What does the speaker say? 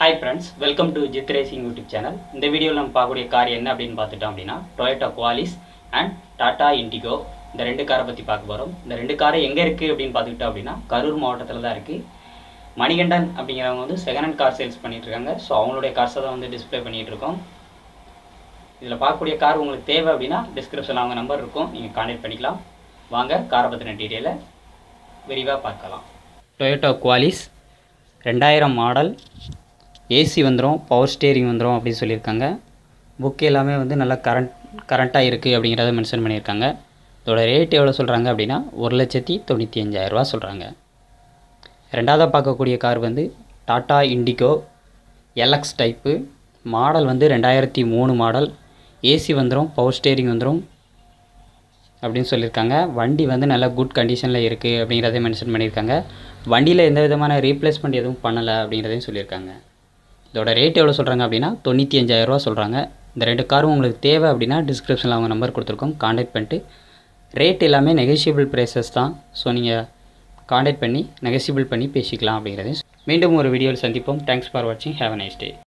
hi friends welcome to Jith racing YouTube channel இந்த வீடியோவில் நம்ம பார்க்கக்கூடிய கார் என்ன அப்படின்னு பார்த்துட்டோம் அப்படின்னா Toyota Qualis and Tata Indigo இந்த ரெண்டு காரை பற்றி பார்க்க போகிறோம் இந்த ரெண்டு காரை எங்கே இருக்குது அப்படின்னு பார்த்துக்கிட்டோம் அப்படின்னா கரூர் மாவட்டத்தில் தான் இருக்குது மணிகண்டன் அப்படிங்கிறவங்க வந்து செகண்ட் ஹேண்ட் கார் சேல்ஸ் பண்ணிட்டு இருக்காங்க ஸோ அவங்களுடைய கார்ஸை தான் வந்து டிஸ்ப்ளே பண்ணிகிட்டு இருக்கோம் இதில் பார்க்கக்கூடிய கார் உங்களுக்கு தேவை அப்படின்னா டிஸ்கிரிப்ஷனில் அவங்க நம்பர் இருக்கும் நீங்கள் கான்டாக்ட் பண்ணிக்கலாம் வாங்க காரை பற்றின டீட்டெயிலை விரிவாக பார்க்கலாம் டொயோட்டோ குவாலிஸ் ரெண்டாயிரம் மாடல் ஏசி வந்துடும் பவர் ஸ்டேரிங் வந்துடும் அப்படின்னு சொல்லியிருக்காங்க புக் எல்லாமே வந்து நல்லா கரண்ட் கரண்ட்டாக இருக்குது அப்படிங்கிறத மென்ஷன் பண்ணியிருக்காங்க இதோட ரேட் எவ்வளோ சொல்கிறாங்க அப்படின்னா ஒரு லட்சத்தி தொண்ணூற்றி அஞ்சாயிரரூவா சொல்கிறாங்க ரெண்டாவதாக பார்க்கக்கூடிய கார் வந்து Tata Indigo LX type model வந்து ரெண்டாயிரத்தி மூணு மாடல் ஏசி வந்துடும் பவர் ஸ்டேரிங் வந்துடும் அப்படின்னு சொல்லியிருக்காங்க வண்டி வந்து நல்ல குட் கண்டிஷனில் இருக்குது அப்படிங்கிறத மென்ஷன் பண்ணியிருக்காங்க வண்டியில் எந்த விதமான ரீப்ளேஸ்மெண்ட் எதுவும் பண்ணலை அப்படிங்கிறதையும் சொல்லியிருக்காங்க இதோட ரேட் எவ்வளோ சொல்கிறாங்க அப்படின்னா தொண்ணூற்றி அஞ்சாயிரரூவா சொல்கிறாங்க இந்த ரெண்டு காரும் உங்களுக்கு தேவை அப்படின்னா டிஸ்கிரிப்ஷனில் அவங்க நம்பர் கொடுத்துருக்கோம் காண்டாக்ட் பண்ணிட்டு ரேட் எல்லாமே நெகோஷியபிள் ப்ரைஸஸ் தான் ஸோ நீங்கள் காண்டாக்ட் பண்ணி நெகோஷியபிள் பண்ணி பேசிக்கலாம் அப்படிங்கிறதையும் மீண்டும் ஒரு வீடியோவில் சந்திப்போம் தேங்க்ஸ் ஃபார் வாட்சிங் ஹேவ் அ நைஸ் டே